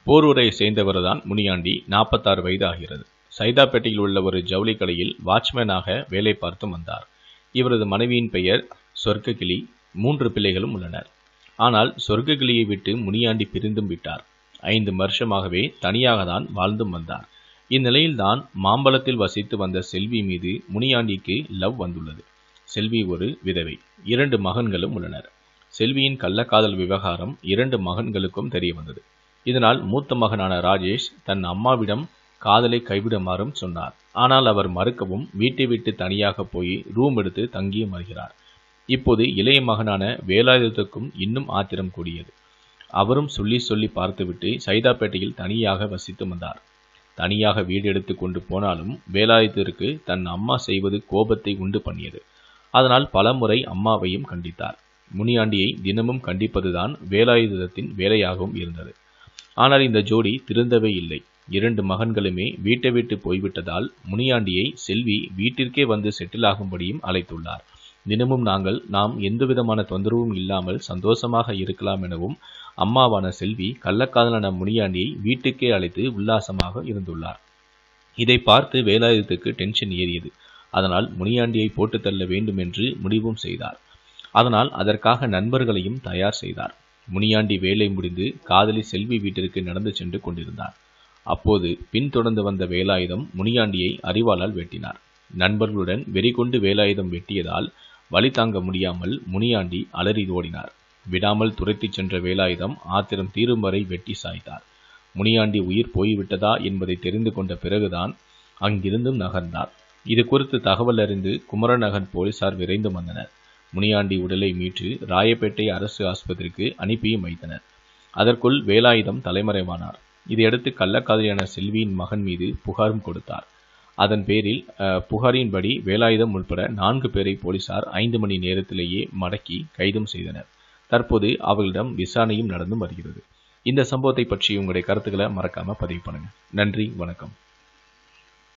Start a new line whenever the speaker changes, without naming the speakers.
போரூரை சேர்ந்தவர்தான் முனியாண்டி நாற்பத்தாறு வயது ஆகிறது சைதாப்பேட்டையில் உள்ள ஒரு ஜவுளி கடையில் வாட்ச்மேனாக வேலை பார்த்து வந்தார் இவரது மனைவியின் பெயர் சொர்க்ககிளி மூன்று பிள்ளைகளும் உள்ளனர் ஆனால் சொர்க்ககிளியை விட்டு முனியாண்டி பிரிந்தும் விட்டார் ஐந்து வருஷமாகவே தனியாக தான் வாழ்ந்தும் வந்தார் இந்நிலையில்தான் மாம்பழத்தில் வசித்து வந்த செல்வி மீது முனியாண்டிக்கு லவ் வந்துள்ளது செல்வி ஒரு விதவை இரண்டு மகன்களும் உள்ளனர் செல்வியின் கள்ளக்காதல் விவகாரம் இரண்டு மகன்களுக்கும் தெரிய வந்தது இதனால் மூத்த மகனான ராஜேஷ் தன் அம்மாவிடம் காதலை கைவிடுமாறும் சொன்னார் ஆனால் அவர் மறுக்கவும் வீட்டை விட்டு தனியாக போய் ரூம் எடுத்து தங்கியும் வருகிறார் இப்போது இளைய மகனான வேலாயுதத்துக்கும் இன்னும் ஆத்திரம் கூடியது அவரும் சொல்லி சொல்லி பார்த்துவிட்டு சைதாப்பேட்டையில் தனியாக வசித்து வந்தார் தனியாக வீடு எடுத்து கொண்டு போனாலும் வேலாயுதத்திற்கு தன் அம்மா செய்வது கோபத்தை உண்டு பண்ணியது அதனால் பலமுறை அம்மாவையும் கண்டித்தார் முனியாண்டியை தினமும் கண்டிப்பதுதான் வேலாயுதத்தின் வேலையாகவும் இருந்தது ஆனால் இந்த ஜோடி திருந்தவே இல்லை இரண்டு மகன்களுமே வீட்டை விட்டு போய்விட்டதால் முனியாண்டியை செல்வி வீட்டிற்கே வந்து செட்டில் ஆகும்படியும் அழைத்துள்ளார் தினமும் நாங்கள் நாம் எந்தவிதமான தொந்தரவும் இல்லாமல் சந்தோஷமாக இருக்கலாம் எனவும் அம்மாவான செல்வி கள்ளக்காதலான முனியாண்டியை வீட்டுக்கே அழைத்து உல்லாசமாக இருந்துள்ளார் இதை பார்த்து வேலாயுதத்துக்கு டென்ஷன் ஏறியது அதனால் முனியாண்டியை போட்டு தள்ள வேண்டும் என்று முடிவும் செய்தார் அதனால் அதற்காக நண்பர்களையும் தயார் செய்தார் முனியாண்டி வேலை முடிந்து காதலி செல்வி வீட்டிற்கு நடந்து சென்று கொண்டிருந்தார் அப்போது பின்தொடர்ந்து வந்த வேலாயுதம் முனியாண்டியை அறிவாளால் வெட்டினார் நண்பர்களுடன் வெறிகொண்டு வேலாயுதம் வெட்டியதால் வலி தாங்க முடியாமல் முனியாண்டி அலறி ஓடினார் விடாமல் துரத்திச் சென்ற வேலாயுதம் ஆத்திரம் தீரும் வரை வெட்டி சாய்த்தார் முனியாண்டி உயிர் போய்விட்டதா என்பதை தெரிந்து கொண்ட பிறகுதான் அங்கிருந்தும் நகர்ந்தார் இது குறித்து தகவல் அறிந்து குமரநகன் போலீசார் விரைந்து வந்தனர் முனியாண்டி உடலை மீட்டு ராயப்பேட்டை அரசு ஆஸ்பத்திரிக்கு அனுப்பியும் வைத்தனர் அதற்குள் வேலாயுதம் தலைமறைவானார் இதையடுத்து கள்ளக்காதலியான செல்வியின் மகன் மீது புகாரும் கொடுத்தார் அதன் பேரில் அஹ், புகாரின்படி வேலாயுதம் உட்பட நான்கு பேரை போலீசார் ஐந்து மணி நேரத்திலேயே மடக்கி கைதும் செய்தனர் தற்போது அவர்களிடம் விசாரணையும் நடந்து வருகிறது இந்த சம்பவத்தை பற்றி உங்களுடைய கருத்துக்களை மறக்காம பதிவு பண்ணுங்க நன்றி வணக்கம்